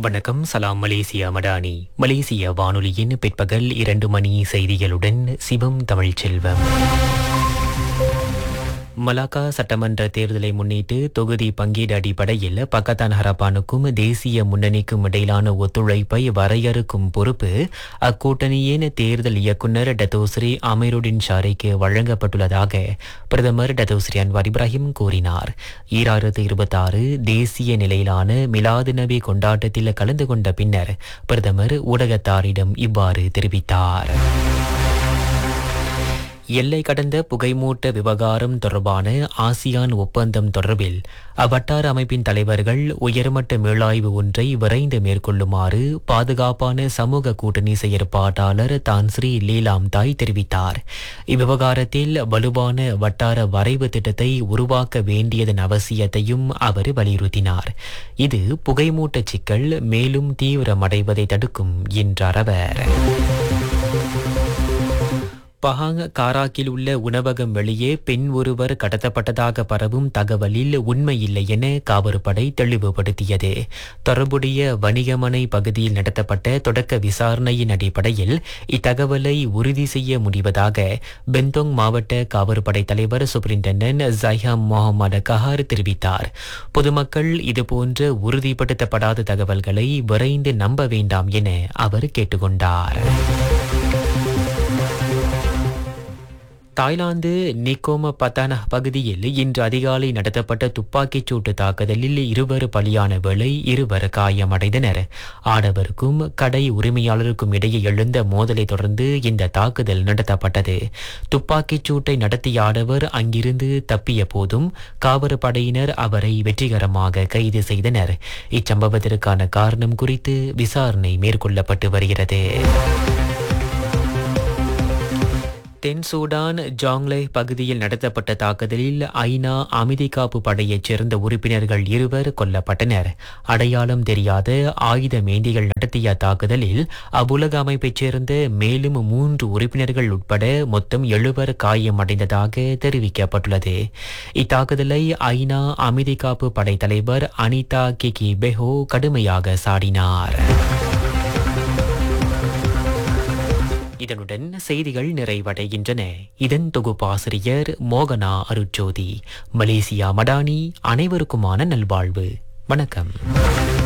வணக்கம் சலாம் மலேசியா மடானி மலேசிய வானொலியின் பிற்பகல் இரண்டு மணி செய்திகளுடன் சிவம் தமிழ்ச்செல்வம் மலாக்கா சட்டமன்ற தேர்தலை முன்னிட்டு தொகுதி பங்கீடு அடிப்படையில் பக்கத்தான் ஹரப்பானுக்கும் தேசிய முன்னணிக்கும் இடையிலான ஒத்துழைப்பை வரையறுக்கும் பொறுப்பு அக்கூட்டணியின் தேர்தல் இயக்குநர் டத்தோஸ்ரீ அமீருடின் ஷாரிக்கு வழங்கப்பட்டுள்ளதாக பிரதமர் டத்தோஸ்ரீ அன்வார் இப்ராஹிம் கூறினார் ஈராயிரத்து இருபத்தாறு தேசிய நிலையிலான மிலாது நபி கொண்டாட்டத்தில் கலந்து கொண்ட பின்னர் பிரதமர் ஊடகத்தாரிடம் இவ்வாறு தெரிவித்தார் எல்லை கடந்த புகைமூட்ட விவகாரம் தொடர்பான ஆசியான் ஒப்பந்தம் தொடர்பில் அவ்வட்டார அமைப்பின் தலைவர்கள் உயர்மட்ட மீளாய்வு ஒன்றை விரைந்து மேற்கொள்ளுமாறு பாதுகாப்பான சமூக கூட்டணி செயற்பாட்டாளர் தான்ஸ்ரீ லீலாம் தாய் தெரிவித்தார் இவ்விவகாரத்தில் வலுவான வட்டார வரைவு திட்டத்தை உருவாக்க வேண்டியதன் அவசியத்தையும் அவர் வலியுறுத்தினார் இது புகைமூட்ட சிக்கல் மேலும் தீவிரமடைவதை தடுக்கும் என்றார் அவர் பஹாங் காராக்கில் உள்ள உணவகம் வெளியே பெண் ஒருவர் கடத்தப்பட்டதாக பரவும் தகவலில் உண்மையில்லை என காவற்படை தெளிவுபடுத்தியது தொடர்புடைய வணிகமனை பகுதியில் நடத்தப்பட்ட தொடக்க விசாரணையின் அடிப்படையில் இத்தகவலை உறுதி செய்ய முடிவதாக பெந்தோங் மாவட்ட காவற்படை தலைவர் சூப்பரிண்டென்டன்ட் ஜைஹாம் முகமது கஹார் தெரிவித்தார் பொதுமக்கள் இதுபோன்ற உறுதிப்படுத்தப்படாத தகவல்களை விரைந்து நம்ப வேண்டாம் என அவர் கேட்டுக்கொண்டார் தாய்லாந்து நிக்கோம பத்தான பகுதியில் இன்று அதிகாலை நடத்தப்பட்ட துப்பாக்கிச் சூட்டு தாக்குதலில் இருவர் பலியான வேளை இருவர் காயமடைந்தனர் ஆடவருக்கும் கடை உரிமையாளருக்கும் இடையே எழுந்த மோதலை தொடர்ந்து இந்த தாக்குதல் நடத்தப்பட்டது துப்பாக்கிச் சூட்டை நடத்திய ஆடவர் அங்கிருந்து தப்பிய போதும் காவற்படையினர் அவரை வெற்றிகரமாக கைது செய்தனர் இச்சம்பவத்திற்கான காரணம் குறித்து விசாரணை மேற்கொள்ளப்பட்டு வருகிறது தென் சூடான் ஜாங்லே பகுதியில் நடத்தப்பட்ட தாக்குதலில் ஐநா அமைதி காப்பு படையைச் சேர்ந்த உறுப்பினர்கள் இருவர் கொல்லப்பட்டனர் அடையாளம் தெரியாத ஆயுத மேந்திகள் நடத்திய தாக்குதலில் அவ்வுலக அமைப்பைச் சேர்ந்த மேலும் மூன்று உறுப்பினர்கள் உட்பட மொத்தம் எழுவர் காயமடைந்ததாக தெரிவிக்கப்பட்டுள்ளது இத்தாக்குதலை ஐநா அமைதி காப்பு படை தலைவர் அனிதா கிகி பெஹோ கடுமையாக சாடினார் இதனுடன் செய்திகள் நிறைவடைகின்றன இதன் தொகுப்பாசிரியர் மோகனா அருட்ஜோதி மலேசியா மடானி அனைவருக்குமான நல்வாழ்வு வணக்கம்